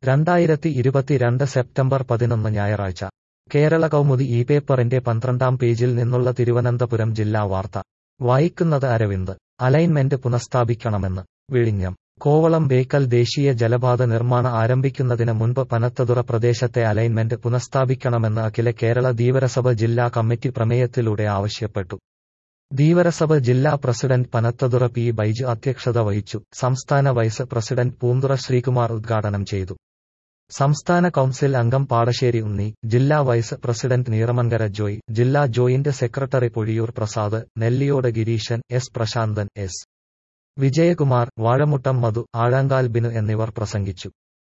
രണ്ടായിരത്തി ഇരുപത്തിരണ്ട് സെപ്റ്റംബർ പതിനൊന്ന് ഞായറാഴ്ച കേരള കൗമുദി ഈ പേപ്പറിന്റെ പന്ത്രണ്ടാം പേജിൽ നിന്നുള്ള തിരുവനന്തപുരം ജില്ലാ വാർത്ത വായിക്കുന്നത് അരവിന്ദ് അലൈൻമെന്റ് പുനഃസ്ഥാപിക്കണമെന്ന് വിഴിഞ്ഞം കോവളം ബേക്കൽ ദേശീയ ജലപാത നിർമ്മാണം ആരംഭിക്കുന്നതിന് മുൻപ് പനത്തതുറ പ്രദേശത്തെ അലൈൻമെന്റ് പുനഃസ്ഥാപിക്കണമെന്ന് അഖില കേരള ധീവരസഭ ജില്ലാ കമ്മിറ്റി പ്രമേയത്തിലൂടെ ആവശ്യപ്പെട്ടു ധീവരസഭ ജില്ലാ പ്രസിഡന്റ് പനത്തതുറ പി ബൈജു അധ്യക്ഷത വഹിച്ചു സംസ്ഥാന വൈസ് പ്രസിഡന്റ് പൂന്തുറ ശ്രീകുമാർ ഉദ്ഘാടനം ചെയ്തു സംസ്ഥാന കൗൺസിൽ അംഗം പാടശ്ശേരി ഉണ്ണി ജില്ലാ വൈസ് പ്രസിഡന്റ് നീറമങ്കര ജോയ് ജില്ലാ joint secretary Pozhiyoor Prasad Nelliyode Gireesan S Prashanthan S Vijayakumar Vazhamuttam Madhu Azhankal Binu എന്നിവർ പ്രസംഗിച്ചു